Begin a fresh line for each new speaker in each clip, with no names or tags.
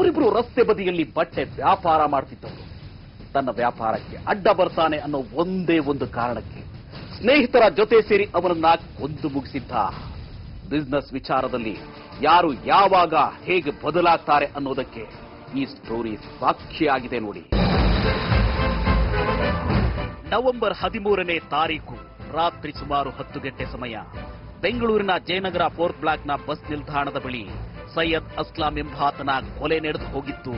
ಅವರಿಬ್ರು ರಸ್ತೆ ಬದಿಯಲ್ಲಿ ಬಟ್ಟೆ ವ್ಯಾಪಾರ ಮಾಡ್ತಿದ್ದವರು ತನ್ನ ವ್ಯಾಪಾರಕ್ಕೆ ಅಡ್ಡ ಬರ್ತಾನೆ ಅನ್ನೋ ಒಂದೇ ಒಂದು ಕಾರಣಕ್ಕೆ ಸ್ನೇಹಿತರ ಜೊತೆ ಸೇರಿ ಅವನನ್ನ ಕೊಂದು ಮುಗಿಸಿದ್ದ ಬಿಸ್ನೆಸ್ ವಿಚಾರದಲ್ಲಿ ಯಾರು ಯಾವಾಗ ಹೇಗೆ ಬದಲಾಗ್ತಾರೆ ಅನ್ನೋದಕ್ಕೆ ಈ ಸ್ಟೋರಿ ಸಾಕ್ಷಿಯಾಗಿದೆ ನೋಡಿ ನವೆಂಬರ್ ಹದಿಮೂರನೇ ತಾರೀಕು ರಾತ್ರಿ ಸುಮಾರು ಹತ್ತು ಗಂಟೆ ಸಮಯ ಬೆಂಗಳೂರಿನ ಜಯನಗರ ಫೋರ್ತ್ ಬ್ಲಾಕ್ನ ಬಸ್ ನಿಲ್ದಾಣದ ಬಳಿ ಸೈಯದ್ ಅಸ್ಲಾಂ ಎಂಬಾತನ ಕೊಲೆ ನಡೆದು ಹೋಗಿತ್ತು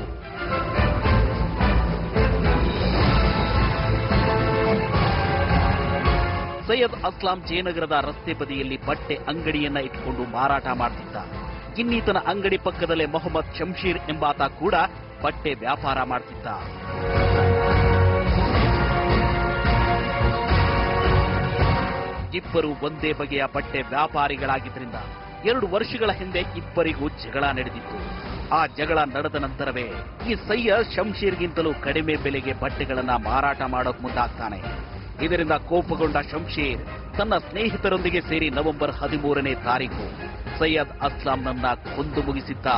ಸೈಯದ್ ಅಸ್ಲಾಂ ಜಯನಗರದ ರಸ್ತೆ ಬದಿಯಲ್ಲಿ ಬಟ್ಟೆ ಅಂಗಡಿಯನ್ನ ಇಟ್ಕೊಂಡು ಮಾರಾಟ ಮಾಡ್ತಿದ್ದ ಇನ್ನೀತನ ಅಂಗಡಿ ಪಕ್ಕದಲ್ಲೇ ಮೊಹಮ್ಮದ್ ಶಂಶೀರ್ ಎಂಬಾತ ಕೂಡ ಬಟ್ಟೆ ವ್ಯಾಪಾರ ಮಾಡ್ತಿದ್ದ ಇಬ್ಬರು ಒಂದೇ ಬಗೆಯ ಬಟ್ಟೆ ವ್ಯಾಪಾರಿಗಳಾಗಿದ್ದರಿಂದ ಎರಡು ವರ್ಷಗಳ ಹಿಂದೆ ಇಬ್ಬರಿಗೂ ಜಗಳ ನಡೆದಿತ್ತು ಆ ಜಗಳ ನಡೆದ ನಂತರವೇ ಈ ಸೈಯದ್ ಶಂಶೀರ್ಗಿಂತಲೂ ಕಡಿಮೆ ಬೆಲೆಗೆ ಬಟ್ಟೆಗಳನ್ನ ಮಾರಾಟ ಮಾಡೋಕ್ ಮುಂದಾಗ್ತಾನೆ ಇದರಿಂದ ಕೋಪಗೊಂಡ ಶಂಶೀರ್ ತನ್ನ ಸ್ನೇಹಿತರೊಂದಿಗೆ ಸೇರಿ ನವೆಂಬರ್ ಹದಿಮೂರನೇ ತಾರೀಕು ಸೈಯದ್ ಅಸ್ಲಾಂನನ್ನ ಕೊಂದು ಮುಗಿಸಿದ್ದ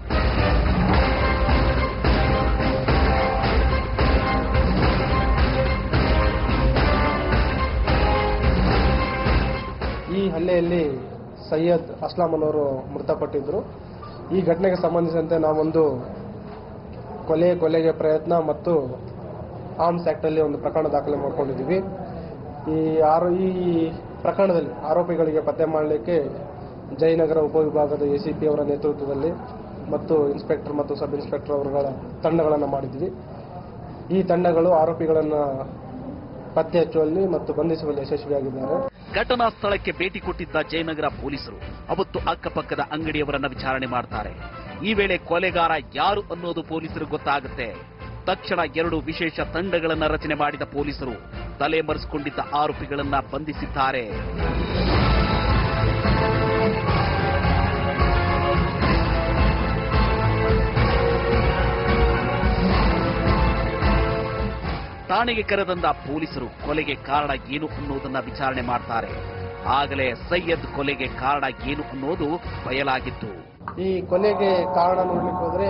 ಈ ಹಲ್ಲೆಯಲ್ಲಿ ಸೈಯದ್ ಅಸ್ಲಾಂ ಅನ್ನೋರು ಮೃತಪಟ್ಟಿದ್ರು ಈ ಘಟನೆಗೆ ಸಂಬಂಧಿಸಿದಂತೆ ನಾವೊಂದು ಕೊಲೆ ಕೊಲೆಗೆ ಪ್ರಯತ್ನ ಮತ್ತು ಆರ್ಮ್ಸ್ ಆ್ಯಕ್ಟಲ್ಲಿ ಒಂದು ಪ್ರಕರಣ ದಾಖಲೆ ಮಾಡ್ಕೊಂಡಿದ್ದೀವಿ ಈ ಆರೋ ಈ ಪ್ರಕರಣದಲ್ಲಿ ಆರೋಪಿಗಳಿಗೆ ಪತ್ತೆ ಮಾಡಲಿಕ್ಕೆ ಜಯನಗರ ಉಪವಿಭಾಗದ ಎ ಸಿ ಪಿ ಅವರ ನೇತೃತ್ವದಲ್ಲಿ ಮತ್ತು ಇನ್ಸ್ಪೆಕ್ಟರ್ ಮತ್ತು ಸಬ್ ಇನ್ಸ್ಪೆಕ್ಟರ್ ಅವರುಗಳ ತಂಡಗಳನ್ನು ಮಾಡಿದ್ವಿ ಈ ತಂಡಗಳು ಆರೋಪಿಗಳನ್ನು ಪತ್ತೆ ಹಚ್ಚುವಲ್ಲಿ ಮತ್ತು ಬಂಧಿಸುವಲ್ಲಿ ಯಶಸ್ವಿಯಾಗಿದ್ದಾರೆ
ಘಟನಾ ಸ್ಥಳಕ್ಕೆ ಭೇಟಿ ಕೊಟ್ಟಿದ್ದ ಜಯನಗರ ಪೊಲೀಸರು ಅವತ್ತು ಅಕ್ಕಪಕ್ಕದ ಅಂಗಡಿಯವರನ್ನ ವಿಚಾರಣೆ ಮಾಡ್ತಾರೆ ಈ ವೇಳೆ ಕೊಲೆಗಾರ ಯಾರು ಅನ್ನೋದು ಪೊಲೀಸರು ಗೊತ್ತಾಗುತ್ತೆ ತಕ್ಷಣ ಎರಡು ವಿಶೇಷ ತಂಡಗಳನ್ನ ರಚನೆ ಮಾಡಿದ ಪೊಲೀಸರು ತಲೆ ಮರೆಸಿಕೊಂಡಿದ್ದ ಆರೋಪಿಗಳನ್ನ ಬಂಧಿಸಿದ್ದಾರೆ ಠಾಣೆಗೆ ಕರೆದಂದ ಪೊಲೀಸರು ಕೊಲೆಗೆ ಕಾರಣ ಏನು ಅನ್ನೋದನ್ನ ವಿಚಾರಣೆ ಮಾಡ್ತಾರೆ ಆಗಲೇ ಸೈಯದ್ ಕೊಲೆಗೆ ಕಾರಣ ಏನು ಅನ್ನೋದು ಬಯಲಾಗಿತ್ತು
ಈ ಕೊಲೆಗೆ ಕಾರಣ ನೋಡ್ಲಿಕ್ಕೆ ಹೋದ್ರೆ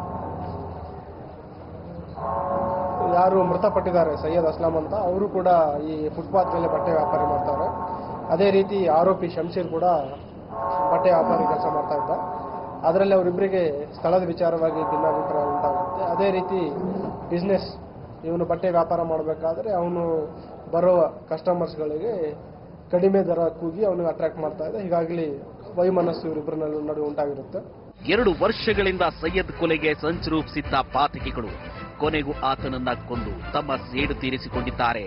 ಯಾರು ಮೃತಪಟ್ಟಿದ್ದಾರೆ ಸೈಯದ್ ಅಸ್ಲಾಂ ಅಂತ ಅವರು ಕೂಡ ಈ ಫುಟ್ಪಾತ್ ಮೇಲೆ ಬಟ್ಟೆ ವ್ಯಾಪಾರ ಮಾಡ್ತಾರೆ ಅದೇ ರೀತಿ ಆರೋಪಿ ಶಂಶೀರ್ ಕೂಡ ಬಟ್ಟೆ ವ್ಯಾಪಾರಿ ಕೆಲಸ ಮಾಡ್ತಾ ಇದ್ದ ಅದರಲ್ಲಿ ಅವರಿಬ್ಬರಿಗೆ ಸ್ಥಳದ ವಿಚಾರವಾಗಿ ಭಿನ್ನಾಭಿಪ್ರಾಯ ಉಂಟಾಗುತ್ತೆ ಅದೇ ರೀತಿ ಬಿಸ್ನೆಸ್ ಇವನು ಬಟ್ಟೆ ವ್ಯಾಪಾರ ಮಾಡಬೇಕಾದ್ರೆ ಅವನು ಬರುವ ಕಸ್ಟಮರ್ಸ್ಗಳಿಗೆ ಕಡಿಮೆ ದರ ಕೂಗಿ ಅವನಿಗೆ ಅಟ್ರಾಕ್ಟ್ ಮಾಡ್ತಾ ಇದ್ದ ಹೀಗಾಗಿ ವೈಮನಸ್ಸು ಇವರಿಬ್ಬರ ನಡುವೆ ಉಂಟಾಗಿರುತ್ತೆ
ಎರಡು ವರ್ಷಗಳಿಂದ ಸೈಯದ್ ಕೊಲೆಗೆ ಸಂಚು ರೂಪಿಸಿದ್ದ ಪಾತಕಿಗಳು ಕೊನೆಗೂ ಆತನನ್ನ ಕೊಂದು ತಮ್ಮ ಸೇಡು ತೀರಿಸಿಕೊಂಡಿದ್ದಾರೆ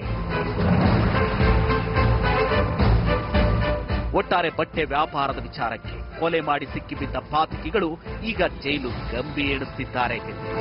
ಒಟ್ಟಾರೆ ಬಟ್ಟೆ ವ್ಯಾಪಾರದ ವಿಚಾರಕ್ಕೆ ಕೊಲೆ ಮಾಡಿ ಸಿಕ್ಕಿಬಿದ್ದ ಪಾತಕಿಗಳು ಈಗ ಜೈಲು ಗಂಬಿ ಏಳುತ್ತಿದ್ದಾರೆ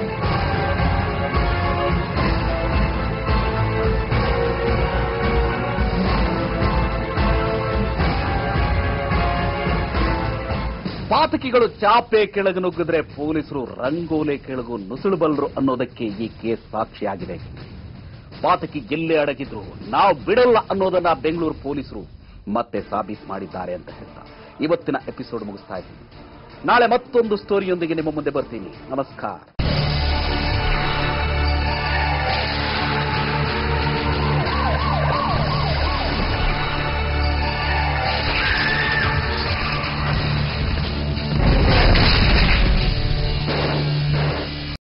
ಪಾತಕಿಗಳು ಚಾಪೆ ಕೆಳಗೆ ನುಗ್ಗಿದ್ರೆ ಪೊಲೀಸರು ರಂಗೋಲೆ ಕೆಳಗು ನುಸುಳುಬಲ್ರು ಅನ್ನೋದಕ್ಕೆ ಈ ಕೇಸ್ ಸಾಕ್ಷಿಯಾಗಿದೆ ಪಾತಕಿ ಎಲ್ಲೇ ಅಡಗಿದ್ರು ನಾವು ಬಿಡಲ್ಲ ಅನ್ನೋದನ್ನ ಬೆಂಗಳೂರು ಪೊಲೀಸರು ಮತ್ತೆ ಸಾಬೀತು ಮಾಡಿದ್ದಾರೆ ಅಂತ ಹೇಳ್ತಾ ಇವತ್ತಿನ ಎಪಿಸೋಡ್ ಮುಗಿಸ್ತಾ ಇದ್ದೀನಿ ನಾಳೆ ಮತ್ತೊಂದು ಸ್ಟೋರಿಯೊಂದಿಗೆ ನಿಮ್ಮ ಮುಂದೆ ಬರ್ತೀನಿ ನಮಸ್ಕಾರ